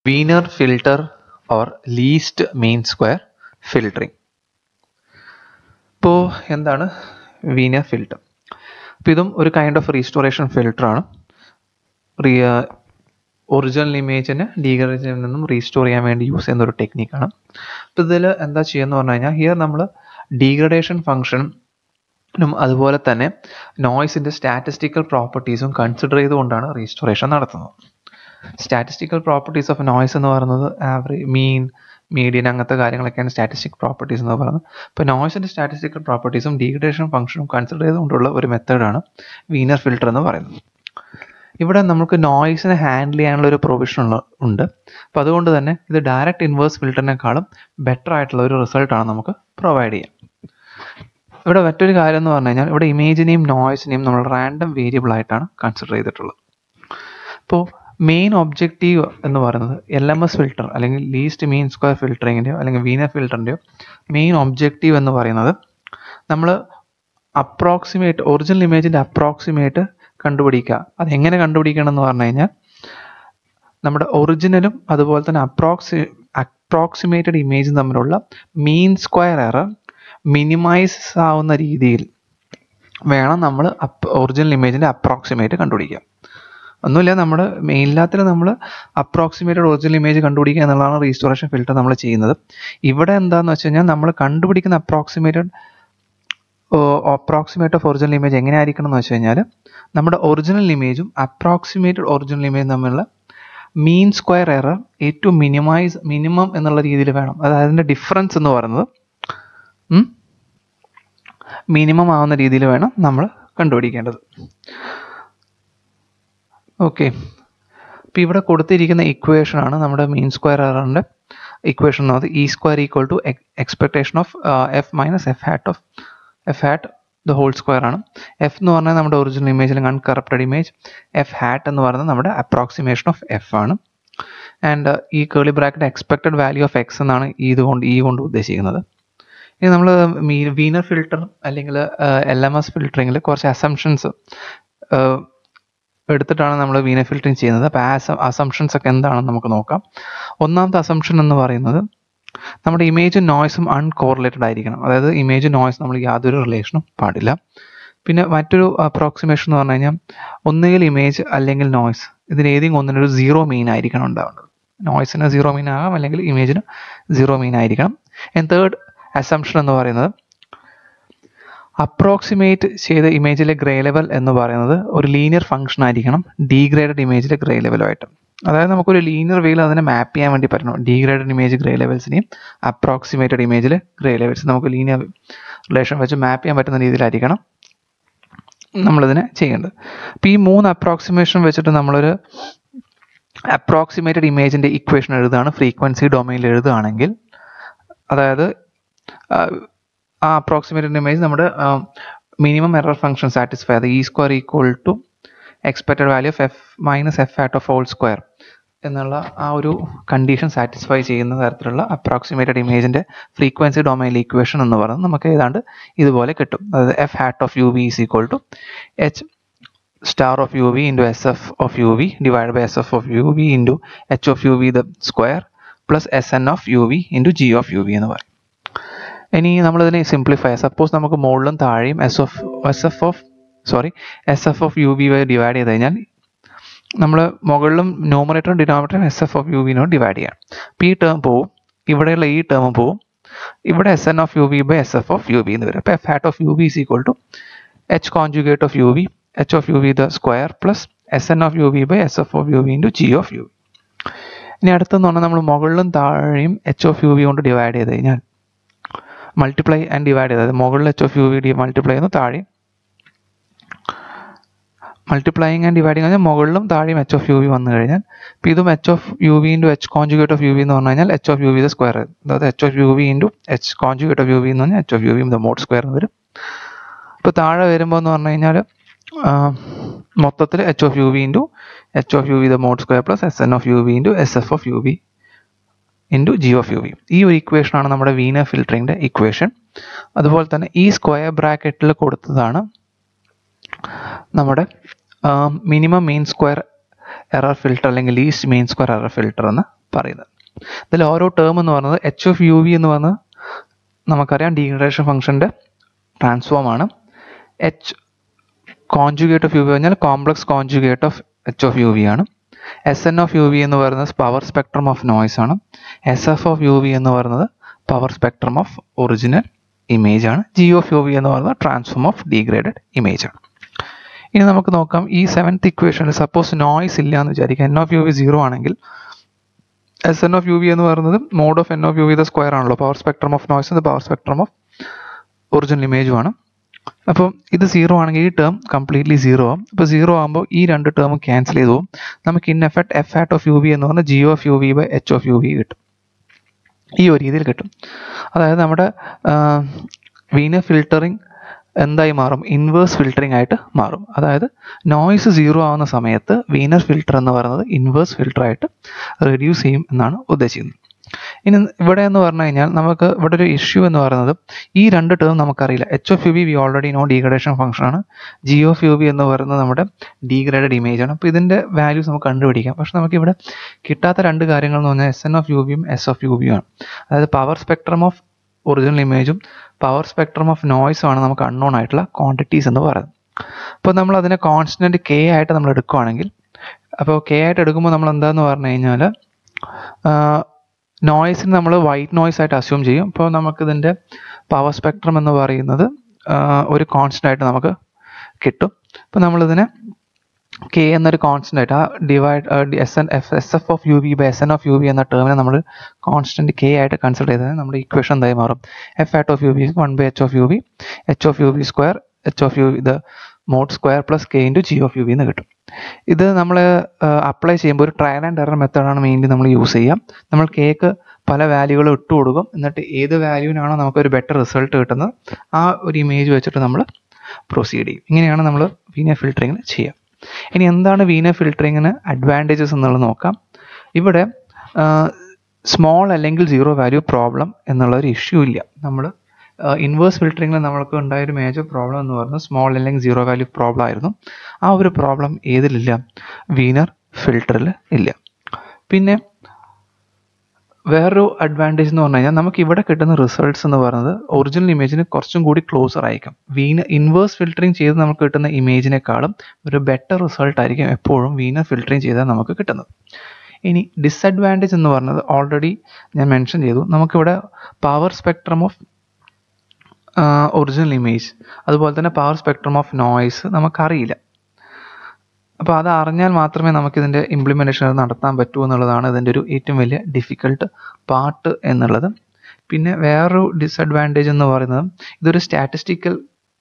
Wiener filter or least mean square filtering ഇപ്പോൾ എന്താണ് Wiener filter അപ്പോൾ ഇതും ഒരു കൈൻഡ് ഓഫ് റീസ്റ്റോറേഷൻ ഫിൽട്ടറാണ് റിയ ഒറിജിനൽ ഇമേജിനെ ഡീഗ്രേഡേഷനിൽ നിന്നും റീസ്റ്റോർ ചെയ്യാൻ വേണ്ടി യൂസ് ചെയ്യുന്ന ഒരു ടെക്നിക്കാണ് അപ്പോൾ ഇതിൽ എന്താ ചെയ്യുന്നത് പറഞ്ഞു കഴിഞ്ഞാൽ ഹിയർ നമ്മൾ ഡീഗ്രഡേഷൻ ഫംഗ്ഷനും അതുപോലെ തന്നെ നോയ്സിൻ്റെ സ്റ്റാറ്റിസ്റ്റിക്കൽ പ്രോപ്പർട്ടീസും കൺസിഡർ ചെയ്തുകൊണ്ടാണ് റീസ്റ്റോറേഷൻ നടത്തുന്നത് സ്റ്റാറ്റിസ്റ്റിക്കൽ പ്രോപ്പർട്ടീസ് ഓഫ് നോയ്സ് എന്ന് പറയുന്നത് ആവറേജ് മീൻ മീഡിയൻ അങ്ങനത്തെ കാര്യങ്ങളൊക്കെയാണ് സ്റ്റാറ്റിസ്റ്റിക് പ്രോപ്പർട്ടീസ് എന്ന് പറയുന്നത് ഇപ്പോൾ നോയ്സിൻ്റെ സ്റ്റാറ്റിസ്റ്റിക്കൽ പ്രോപ്പർട്ടീസും ഡീഗ്രഡേഷൻ ഫംഗ്ഷനും കൺസിഡർ ചെയ്തുകൊണ്ടുള്ള ഒരു മെത്തേഡാണ് വീനർ ഫിൽട്ടർ എന്ന് പറയുന്നത് ഇവിടെ നമുക്ക് നോയ്സിനെ ഹാൻഡിൽ ചെയ്യാനുള്ള ഒരു പ്രൊവിഷൻ ഉള്ള ഉണ്ട് അപ്പോൾ അതുകൊണ്ട് തന്നെ ഇത് ഡയറക്റ്റ് ഇൻവേഴ്സ് ഫിൽറ്ററിനേക്കാളും ബെറ്റർ ആയിട്ടുള്ള ഒരു റിസൾട്ടാണ് നമുക്ക് പ്രൊവൈഡ് ചെയ്യുക ഇവിടെ മറ്റൊരു കാര്യം എന്ന് പറഞ്ഞു കഴിഞ്ഞാൽ ഇവിടെ ഇമേജിനെയും നോയ്സിനെയും നമ്മൾ റാൻഡം വേരിയബിൾ ആയിട്ടാണ് കൺസിഡർ ചെയ്തിട്ടുള്ളത് അപ്പോൾ മെയിൻ ഒബ്ജക്റ്റീവ് എന്ന് പറയുന്നത് എൽ എം എസ് ഫിൽട്ടർ അല്ലെങ്കിൽ ലീസ്റ്റ് മീൻ സ്ക്വയർ ഫിൽറ്ററിങ്ങിൻ്റെയോ അല്ലെങ്കിൽ വീനർ ഫിൽറ്ററിൻ്റെയോ മെയിൻ ഒബ്ജക്റ്റീവ് എന്ന് പറയുന്നത് നമ്മൾ അപ്രോക്സിമേറ്റ് ഒറിജിനൽ ഇമേജിൻ്റെ അപ്രോക്സിമേറ്റ് കണ്ടുപിടിക്കുക അതെങ്ങനെ കണ്ടുപിടിക്കണം എന്ന് പറഞ്ഞു കഴിഞ്ഞാൽ നമ്മുടെ ഒറിജിനലും അതുപോലെ തന്നെ അപ്രോക്സി അപ്രോക്സിമേറ്റഡ് ഇമേജും തമ്മിലുള്ള മീൻ സ്ക്വയർ എറർ മിനിമൈസ് ആവുന്ന രീതിയിൽ വേണം നമ്മൾ ഒറിജിനൽ ഇമേജിൻ്റെ അപ്രോക്സിമേറ്റ് കണ്ടുപിടിക്കുക ഒന്നുമില്ല നമ്മൾ മെയിൻലാത്തിൽ നമ്മൾ അപ്രോക്സിമേറ്റഡ് ഒറിജിനൽ ഇമേജ് കണ്ടുപിടിക്കുക എന്നുള്ളതാണ് റീസ്റ്റോറേഷൻ ഫിൽറ്റർ നമ്മൾ ചെയ്യുന്നത് ഇവിടെ എന്താണെന്ന് വെച്ച് കഴിഞ്ഞാൽ നമ്മൾ കണ്ടുപിടിക്കുന്ന approximated approximate of original image എങ്ങനെ ആയിരിക്കണം എന്ന് വെച്ച് കഴിഞ്ഞാൽ നമ്മുടെ ഒറിജിനൽ ഇമേജും അപ്രോക്സിമേറ്റഡ് ഒറിജിനൽ ഇമേജും തമ്മിലുള്ള മീൻ സ്ക്വയർ എറർ ഏറ്റവും മിനിമൈസ് മിനിമം എന്നുള്ള രീതിയിൽ വേണം അതായത് അതിൻ്റെ ഡിഫറൻസ് എന്ന് പറയുന്നത് മിനിമം ആവുന്ന രീതിയിൽ വേണം നമ്മൾ കണ്ടുപിടിക്കേണ്ടത് ഓക്കെ അപ്പോൾ ഇവിടെ കൊടുത്തിരിക്കുന്ന ഇക്വേഷൻ ആണ് നമ്മുടെ മീൻ സ്ക്വയർ എററിൻ്റെ ഇക്വേഷൻ എന്ന് പറയുന്നത് E square equal to expectation of F minus F hat of F hat the whole square ആണ് എഫ് എന്ന് പറഞ്ഞാൽ നമ്മുടെ ഒറിജിനൽ ഇമേജിൽ അൺകറപ്റ്റഡ് ഇമേജ് എഫ് ഹാറ്റ് എന്ന് പറയുന്നത് നമ്മുടെ അപ്രോക്സിമേഷൻ ഓഫ് എഫ് ആണ് ആൻഡ് ഈ curly bracket expected value of X എന്നാണ് ഇത് കൊണ്ട് ഈ കൊണ്ട് ഉദ്ദേശിക്കുന്നത് ഇനി നമ്മൾ വീനർ ഫിൽട്ടർ അല്ലെങ്കിൽ എൽ എം എസ് ഫിൽറ്ററിങ്ങിൽ കുറച്ച് അസംഷൻസ് എടുത്തിട്ടാണ് നമ്മൾ വീനർ ഫിൽറ്ററിങ് ചെയ്യുന്നത് അപ്പോൾ ആ അസംഷൻസ് ഒക്കെ എന്താണെന്ന് നമുക്ക് നോക്കാം ഒന്നാമത്തെ അസംഷൻ എന്ന് പറയുന്നത് നമ്മുടെ ഇമേജും നോയ്സും അൺകോറിലേറ്റഡ് ആയിരിക്കണം അതായത് ഇമേജ് നോയ്സ് നമ്മൾ യാതൊരു റിലേഷനും പാടില്ല പിന്നെ മറ്റൊരു അപ്രോക്സിമേഷൻ എന്ന് പറഞ്ഞു കഴിഞ്ഞാൽ ഒന്നുകിൽ ഇമേജ് അല്ലെങ്കിൽ നോയ്സ് ഇതിന് ഏതെങ്കിലും ഒന്നിനൊരു സീറോ മീൻ ആയിരിക്കണം ഉണ്ടാവേണ്ടത് നോയ്സിന് സീറോ മീൻ ആകാം അല്ലെങ്കിൽ ഇമേജിന് സീറോ മീൻ ആയിരിക്കണം ആൻഡ് തേർഡ് അസംഷൻ എന്ന് പറയുന്നത് അപ്രോക്സിമേറ്റ് ചെയ്ത ഇമേജിലെ ഗ്രേ ലെവൽ എന്ന് പറയുന്നത് ഒരു ലീനിയർ ഫംഗ്ഷൻ ആയിരിക്കണം ഡീഗ്രേഡഡ് ഇമേജിലെ ഗ്രേ ലെവലുമായിട്ട് അതായത് നമുക്കൊരു ലീനിയർ വേയിൽ അതിനെ മാപ്പ് ചെയ്യാൻ വേണ്ടി പറ്റണം ഡീഗ്രേഡഡ് ഇമേജ് ഗ്രേ ലെവൽസിനെയും അപ്രോക്സിമേറ്റഡ് ഇമേജിൽ ഗ്രേ ലെവൽസ് നമുക്ക് ലീനിയർ റിലേഷൻ വെച്ച് മാപ്പ് ചെയ്യാൻ പറ്റുന്ന രീതിയിലായിരിക്കണം നമ്മളിതിനെ ചെയ്യേണ്ടത് അപ്പോൾ ഈ മൂന്ന് അപ്രോക്സിമേഷൻ വെച്ചിട്ട് നമ്മളൊരു അപ്രോക്സിമേറ്റഡ് ഇമേജിൻ്റെ ഇക്വേഷൻ എഴുതുകയാണ് ഫ്രീക്വൻസി ഡൊമൈനിൽ എഴുതുകയാണെങ്കിൽ അതായത് ആ അപ്രോക്സിമേറ്റഡ് ഇമേജ് നമ്മുടെ മിനിമം എറർ ഫംഗ്ഷൻ സാറ്റിസ്ഫൈ അത് E square equal to expected value of F minus F hat of whole square എന്നുള്ള ആ ഒരു കണ്ടീഷൻ സാറ്റിസ്ഫൈ ചെയ്യുന്ന തരത്തിലുള്ള അപ്രോക്സിമേറ്റഡ് ഇമേജിൻ്റെ ഫ്രീക്വൻസി ഡൊമൈനിലെ ഇക്വേഷൻ എന്ന് പറയുന്നത് നമുക്ക് ഏതാണ്ട് ഇതുപോലെ കിട്ടും അതായത് F hat of U V is equal to H star of U V into S F of U V divide by S F of U V into H of U V the square plus S N of U V into G of U V എന്ന് പറയും ഇനി നമ്മളിതിനെ simplify suppose നമുക്ക് മുകളിലും താഴെയും S of S F of sorry S F of U V വരെ divide ചെയ്ത് കഴിഞ്ഞാൽ നമ്മൾ മുകളിലും ന്യൂമറേറ്ററും ഡിനോമിനേറ്ററും എസ് എഫ് ഓഫ് യു വിനോട് ഡിവൈഡ് ചെയ്യാം അപ്പോൾ ഈ ടേം പോവും ഇവിടെയുള്ള ഈ ടേം പോവും ഇവിടെ S N of U V by S F of U V എന്ന് വരും അപ്പോൾ F hat of U V is equal to H conjugate of U V H of U V the square plus S N of U V by S F of U V into G of U V ഇനി അടുത്തെന്ന് പറഞ്ഞാൽ നമ്മൾ മുകളിലും താഴെയും H of U V കൊണ്ട് divide ചെയ്ത് കഴിഞ്ഞാൽ multiply and divide ചെയ്ത് അതായത് മുകളിൽ H of U V D multiply ചെയ്യുന്നു താഴെ മൾട്ടിപ്ലൈയിങ് ആൻഡ് ഡിവൈഡിങ് കഴിഞ്ഞാൽ മുകളിലും താഴെയും എച്ച് ഓഫ് യു വി വന്നു കഴിഞ്ഞാൽ ഇപ്പോൾ ഇതും H of U V into H conjugate of U V എന്ന് പറഞ്ഞു കഴിഞ്ഞാൽ H of U V the square അതായത് H of U V into H conjugate of U V എന്ന് പറഞ്ഞാൽ H of U V the mod square എന്ന് വരും ഇപ്പോൾ താഴെ വരുമ്പോൾ എന്ന് പറഞ്ഞു കഴിഞ്ഞാൽ മൊത്തത്തിൽ H of U V into H of U V the mod square plus S N of U V into S F of U V into G of U V ഈ ഒരു ഇക്വേഷനാണ് നമ്മുടെ വീനർ ഫിൽറ്ററിങ്ങിൻ്റെ ഇക്വേഷൻ അതുപോലെ തന്നെ ഈ square ബ്രാക്കറ്റിൽ കൊടുത്തതാണ് നമ്മുടെ minimum mean square error filter അല്ലെങ്കിൽ least mean square error filter എന്ന് പറയുന്നത് ഇതിൽ ഓരോ ടേം എന്ന് പറയുന്നത് എച്ച് ഓഫ് യു വി എന്ന് പറയുന്നത് നമുക്കറിയാം ഡീഗ്രഡേഷൻ ഫംഗ്ഷൻ്റെ ട്രാൻസ്ഫോം ആണ് H conjugate of U V പറഞ്ഞാൽ complex conjugate of H of U V ആണ് S N of U V എന്ന് പറയുന്നത് പവർ സ്പെക്ട്രം ഓഫ് നോയ്സ് ആണ് S F of U V എന്ന് പറയുന്നത് power spectrum of original image ആണ് G of U V എന്ന് പറയുന്നത് ട്രാൻസ്ഫോം ഓഫ് ഡീഗ്രേഡഡ് ഇമേജ് ആണ് ഇനി നമുക്ക് നോക്കാം ഈ സെവൻത്ത് ഇക്വേഷനിൽ സപ്പോസ് നോയ്സ് ഇല്ല എന്ന് വിചാരിക്കാം N of U V zero ആണെങ്കിൽ S N of U V എന്ന് പറയുന്നത് mod of N of U V the square ആണല്ലോ power spectrum of noise power spectrum of original ഇമേജുമാണ് അപ്പോൾ ഇത് സീറോ ആണെങ്കിൽ ഈ ടേം കംപ്ലീറ്റ്ലി സീറോ ആവും അപ്പോൾ സീറോ ആകുമ്പോൾ ഈ രണ്ട് ടേമും ക്യാൻസൽ ചെയ്തു പോകും നമുക്ക് in effect F hat of U V എന്ന് പറഞ്ഞാൽ G of U V by H of U V കിട്ടും ഈ ഒരു രീതിയിൽ കിട്ടും അതായത് നമ്മുടെ വീന ഫിൽട്ടറിങ് എന്തായി മാറും ഇൻവേഴ്സ് ഫിൽട്ടറിംഗ് ആയിട്ട് മാറും അതായത് നോയ്സ് സീറോ ആവുന്ന സമയത്ത് വീനർ ഫിൽട്ടർ എന്ന് പറയുന്നത് ഇൻവേഴ്സ് ഫിൽട്ടർ ആയിട്ട് റെഡ്യൂസ് ചെയ്യും എന്നാണ് ഉദ്ദേശിക്കുന്നത് ഇനി ഇവിടെ എന്ന് പറഞ്ഞു കഴിഞ്ഞാൽ നമുക്ക് ഇവിടെ ഒരു ഇഷ്യൂ എന്ന് പറയുന്നത് ഈ രണ്ട് ടേം നമുക്കറിയില്ല H of U V we already know degradation function ആണ് ജി ഓഫ് യു വി എന്ന് പറയുന്നത് നമ്മുടെ ഡീഗ്രേഡഡ് ഇമേജ് ആണ് അപ്പോൾ ഇതിൻ്റെ വാല്യൂസ് നമുക്ക് കണ്ടുപിടിക്കാം പക്ഷെ നമുക്ക് ഇവിടെ കിട്ടാത്ത രണ്ട് കാര്യങ്ങൾ എന്ന് പറഞ്ഞാൽ എസ് എൻ ഓഫ് യു വിയും എസ് ഓഫ് യു വിയും ആണ് അതായത് പവർ സ്പെക്ട്രം ഓഫ് ഒറിജിനൽ ഇമേജും പവർ സ്പെക്ട്രം ഓഫ് നോയ്സും ആണ് നമുക്ക് അൺനോൺ ആയിട്ടുള്ള ക്വാണ്ടിറ്റീസ് എന്ന് പറയുന്നത് അപ്പോൾ നമ്മൾ അതിനെ കോൺസ്റ്റൻറ്റ് കെ ആയിട്ട് നമ്മൾ എടുക്കുകയാണെങ്കിൽ അപ്പോൾ കെ ആയിട്ട് എടുക്കുമ്പോൾ നമ്മൾ എന്താന്ന് പറഞ്ഞു കഴിഞ്ഞാൽ നോയ്സിന് നമ്മൾ വൈറ്റ് നോയ്സ് ആയിട്ട് അസ്യൂം ചെയ്യും അപ്പോൾ നമുക്കിതിൻ്റെ പവർ സ്പെക്ട്രം എന്ന് പറയുന്നത് ഒരു കോൺസ്റ്റൻ്റ് ആയിട്ട് നമുക്ക് കിട്ടും അപ്പോൾ നമ്മളിതിനെ കെ എന്നൊരു കോൺസ്റ്റൻ്റ് ആയിട്ട് ആ divide S N F S F of U V by S N of U V എന്ന ടേമിനെ നമ്മൾ കോൺസ്റ്റൻറ്റ് കെ ആയിട്ട് കൺസിഡർ ചെയ്താൽ നമ്മുടെ ഇക്വേഷൻ എന്തായി മാറും F hat of U V one by H of U V H of U V square H of U ഇത് mod square plus K into G of U V എന്ന് കിട്ടും ഇത് നമ്മൾ അപ്ലൈ ചെയ്യുമ്പോൾ ഒരു ട്രയൽ ആൻഡ് എറർ മെത്തേഡാണ് mainly നമ്മൾ use ചെയ്യുക നമ്മൾ കേക്ക് പല വാല്യൂകൾ ഇട്ട് കൊടുക്കും എന്നിട്ട് ഏത് വാല്യൂവിനാണോ നമുക്കൊരു ബെറ്റർ റിസൾട്ട് കിട്ടുന്നത് ആ ഒരു ഇമേജ് വെച്ചിട്ട് നമ്മൾ പ്രൊസീഡ് ചെയ്യും ഇങ്ങനെയാണ് നമ്മൾ വീന ഫിൽറ്ററിങ്ങിന് ചെയ്യുക ഇനി എന്താണ് വീന ഫിൽറ്ററിങ്ങിന് അഡ്വാൻറ്റേജസ് എന്നുള്ളത് നോക്കാം ഇവിടെ സ്മോൾ അല്ലെങ്കിൽ സീറോ വാല്യൂ പ്രോബ്ലം എന്നുള്ള ഒരു ഇഷ്യൂ ഇല്ല നമ്മൾ ഇൻവേഴ്സ് ഫിൽറ്ററിങ്ങിൽ നമ്മൾക്ക് ഉണ്ടായൊരു മേജർ പ്രോബ്ലം എന്ന് പറയുന്നത് സ്മോൾ അല്ലെങ്കിൽ സീറോ വാല്യൂ പ്രോബ്ലം ആയിരുന്നു ആ ഒരു പ്രോബ്ലം ഏതിലില്ല വീനർ ഫിൽറ്ററിൽ ഇല്ല പിന്നെ വേറൊരു അഡ്വാൻറ്റേജ് എന്ന് പറഞ്ഞു കഴിഞ്ഞാൽ നമുക്ക് ഇവിടെ കിട്ടുന്ന റിസൾട്ട്സ് എന്ന് പറയുന്നത് ഒറിജിനൽ ഇമേജിന് കുറച്ചും കൂടി ക്ലോസർ ആയിരിക്കും വീന ഇൻവേഴ്സ് ഫിൽറ്ററിങ് ചെയ്ത് നമുക്ക് കിട്ടുന്ന ഇമേജിനേക്കാളും ഒരു ബെറ്റർ റിസൾട്ട് ആയിരിക്കും എപ്പോഴും വീനർ ഫിൽറ്ററിങ് ചെയ്താൽ നമുക്ക് കിട്ടുന്നത് ഇനി ഡിസഡ്വാൻറ്റേജ് എന്ന് പറഞ്ഞത് ഓൾറെഡി ഞാൻ മെൻഷൻ ചെയ്തു നമുക്കിവിടെ power spectrum of original image അതുപോലെ തന്നെ പവർ സ്പെക്ട്രം ഓഫ് നോയ്സ് നമുക്കറിയില്ല അപ്പോൾ അത് അറിഞ്ഞാൽ മാത്രമേ നമുക്കിതിൻ്റെ ഇംപ്ലിമെൻറ്റേഷൻ നടത്താൻ പറ്റൂ എന്നുള്ളതാണ് ഇതിൻ്റെ ഒരു ഏറ്റവും വലിയ ഡിഫിക്കൽട്ട് പാർട്ട് എന്നുള്ളത് പിന്നെ വേറൊരു ഡിസഡ്വാൻറ്റേജ് എന്ന് പറയുന്നത് ഇതൊരു സ്റ്റാറ്റിസ്റ്റിക്കൽ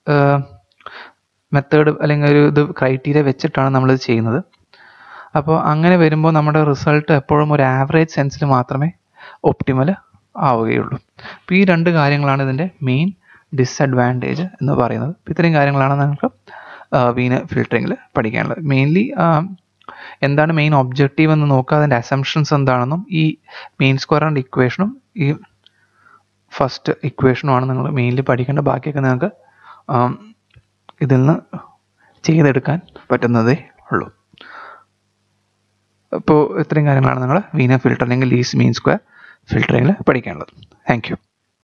മെത്തേഡ് അല്ലെങ്കിൽ ഒരു ഇത് ക്രൈറ്റീരിയ വെച്ചിട്ടാണ് നമ്മളിത് ചെയ്യുന്നത് അപ്പോൾ അങ്ങനെ വരുമ്പോൾ നമ്മുടെ റിസൾട്ട് എപ്പോഴും ഒരു ആവറേജ് സെൻസിൽ മാത്രമേ ഒപ്റ്റിമൽ ആവുകയുള്ളൂ അപ്പോൾ ഈ രണ്ട് കാര്യങ്ങളാണ് ഇതിൻ്റെ മെയിൻ ഡിസഡ്വാൻറ്റേജ് എന്ന് പറയുന്നത് ഇത്രയും കാര്യങ്ങളാണ് നമുക്ക് വീന ഫിൽറ്ററിങ്ങിൽ പഠിക്കാനുള്ളത് മെയിൻലി എന്താണ് മെയിൻ ഒബ്ജക്റ്റീവ് എന്ന് നോക്കുക അതിൻ്റെ അസംഷൻസ് എന്താണെന്നും ഈ മെയിൻ സ്ക്വയർ ആൻഡ് ഇക്വേഷനും ഈ ഫസ്റ്റ് ഇക്വേഷനുമാണ് നിങ്ങൾ മെയിൻലി പഠിക്കേണ്ട ബാക്കിയൊക്കെ നിങ്ങൾക്ക് ഇതിൽ നിന്ന് ചെയ്തെടുക്കാൻ പറ്റുന്നതേ ഉള്ളൂ അപ്പോൾ ഇത്രയും കാര്യങ്ങളാണ് നിങ്ങൾ വീന ഫിൽറ്റർ അല്ലെങ്കിൽ ലീസ് മീൻ സ്ക്വയർ ഫിൽറ്ററിങ്ങിൽ പഠിക്കാനുള്ളത് താങ്ക് യു